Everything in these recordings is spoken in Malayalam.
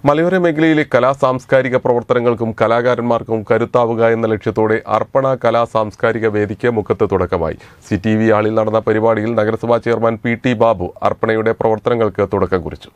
മലയോര മേഖലയിലെ കലാ സാംസ്കാരിക പ്രവർത്തനങ്ങൾക്കും കലാകാരന്മാർക്കും കരുത്താവുക എന്ന ലക്ഷ്യത്തോടെ അർപ്പണ കലാ സാംസ്കാരിക വേദിക്ക് മുഖത്ത് തുടക്കമായി സി ടി വി ആളിൽ നടന്ന പരിപാടിയിൽ നഗരസഭാ ചെയർമാൻ പി ടി ബാബു അർപ്പണയുടെ പ്രവർത്തനങ്ങൾക്ക് തുടക്കം കുറിച്ചു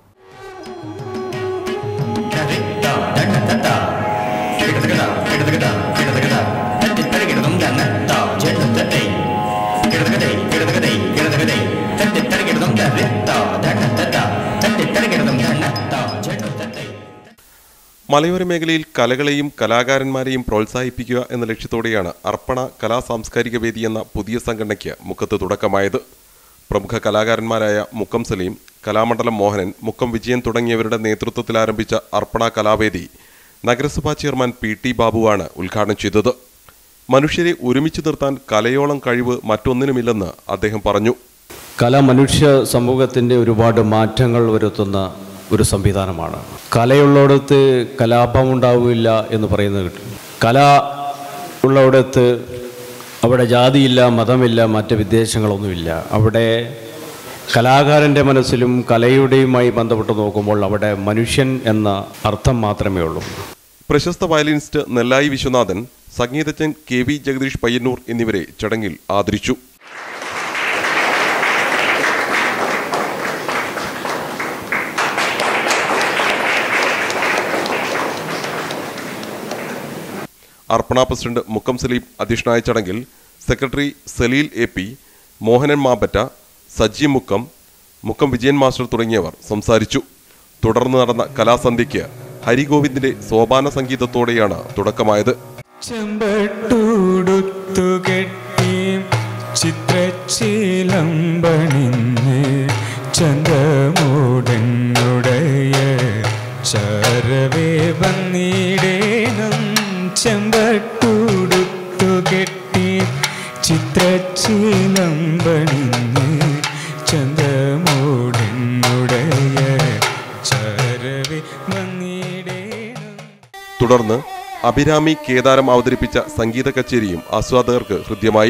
മലയോര മേഖലയിൽ കലകളെയും കലാകാരന്മാരെയും പ്രോത്സാഹിപ്പിക്കുക എന്ന ലക്ഷ്യത്തോടെയാണ് അർപ്പണ കലാ സാംസ്കാരിക വേദി എന്ന പുതിയ സംഘടനയ്ക്ക് മുഖത്ത് തുടക്കമായത് പ്രമുഖ കലാകാരന്മാരായ മുക്കം സലീം കലാമണ്ഡലം മോഹനൻ മുക്കം വിജയൻ തുടങ്ങിയവരുടെ നേതൃത്വത്തിൽ ആരംഭിച്ച അർപ്പണ കലാവേദി നഗരസഭാ ചെയർമാൻ പി ടി ബാബുവാണ് ഉദ്ഘാടനം ചെയ്തത് മനുഷ്യരെ ഒരുമിച്ച് നിർത്താൻ കലയോളം കഴിവ് മറ്റൊന്നിനുമില്ലെന്ന് അദ്ദേഹം പറഞ്ഞു കല മനുഷ്യ സമൂഹത്തിൻ്റെ ഒരുപാട് മാറ്റങ്ങൾ വരുത്തുന്ന ഒരു സംവിധാനമാണ് കലയുള്ളിടത്ത് കലാപം ഉണ്ടാവില്ല എന്ന് പറയുന്നത് കിട്ടും കല ഉള്ളിടത്ത് അവിടെ ജാതിയില്ല മതമില്ല മറ്റ് വിദ്വേഷങ്ങളൊന്നുമില്ല അവിടെ കലാകാരൻ്റെ മനസ്സിലും കലയുടെയുമായി ബന്ധപ്പെട്ട് നോക്കുമ്പോൾ അവിടെ മനുഷ്യൻ എന്ന അർത്ഥം മാത്രമേ ഉള്ളൂ പ്രശസ്ത വയലിനിസ്റ്റ് നെല്ലായി വിശ്വനാഥൻ സംഗീതജ്ഞൻ കെ വി ജഗദീഷ് പയ്യന്നൂർ എന്നിവരെ ചടങ്ങിൽ ആദരിച്ചു അർപ്പണ പ്രസിഡന്റ് മുക്കം സലീം അധ്യക്ഷനായ ചടങ്ങിൽ secretary Saleel A P Mohanan Mampatta Saji Mukkam Mukkam Vijayan master തുടങ്ങിയവർ സംസാരിച്ചു തുടർന്ന് നടന്ന കലാസന്ധ്യയ്ക്ക് ഹരിഗോവിന്ദിന്റെ സോപാന സംഗീതത്തോടെയാണ് തുടക്കമായത് ചെമ്പട്ടുടുത്തു കെട്ടി ചിത്രച്ചിലമ്പണിഞ്ഞ് ചന്ദ്രമൂടനുടയ ചരവേ വന്നിടേണം ചെമ്പട്ടുടുത്തു കെട്ടി ചിത്രച്ചിലമ്പണിഞ്ഞ് ചന്ദ്രമൂടനുടയ ചരവേ വന്നിടേണം തുടർന്ന് അഭിരാമി കേദാരം അവതരിപ്പിച്ച സംഗീത കച്ചേരിയും ആസ്വാദകർക്ക് ഹൃദ്യമായി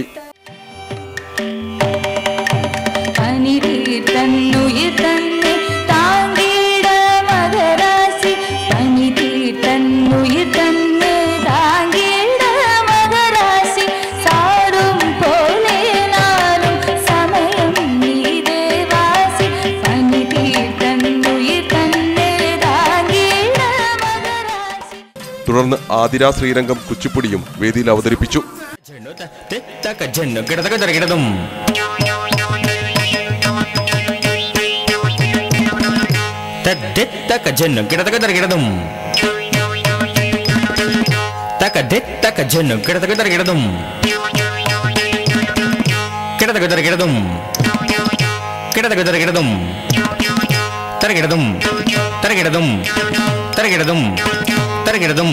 പനിതീർത്തന്നുയിർ തന്നെ താങ്കിട മകരാശി പനിതീർത്തന്നുയിർ തന്നെ താങ്കിട മകരാശി സാടും പോലെ നാളും സമയം നീതേവാസി പനിതീർത്തന്നുയിർ തന്നെ താങ്കിട മകരാശി തുടർന്ന് ആതിര ശ്രീരംഗം കുച്ചിപ്പുടിയും വേദിയിൽ അവതരിപ്പിച്ചു ജന്നു കിടതക തിരകിടതും തക്ക ജന്നു കിടതക തിരകിടതും തക്ക തക്ക ജന്നു കിടതക തിരകിടതും കിടതക തിരകിടതും കിടതക തിരകിടതും തിരകിടതും തിരകിടതും തിരകിടതും തിരകിടതും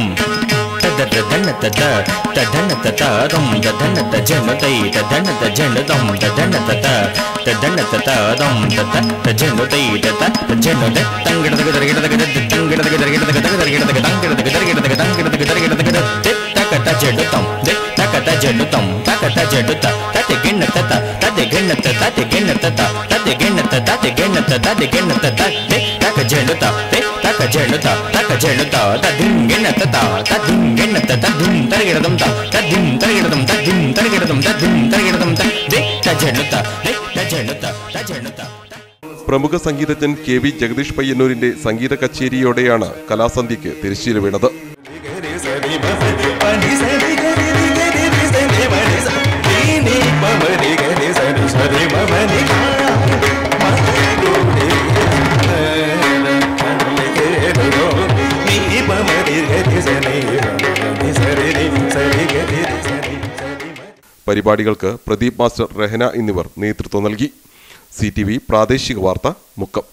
പ്രമുഖ സംഗീതജ്ഞൻ കെ വി ജഗദീഷ് പയ്യന്നൂരിന്റെ സംഗീത കച്ചേരിയോടെയാണ് കലാസന്ധ്യയ്ക്ക് തിരശ്ശീല വീണത് പരിപാടികൾക്ക് പ്രദീപ് മാസ്റ്റർ രഹന എന്നിവർ നേതൃത്വം നൽകി സി ടി വി പ്രാദേശിക വാർത്ത മുക്കം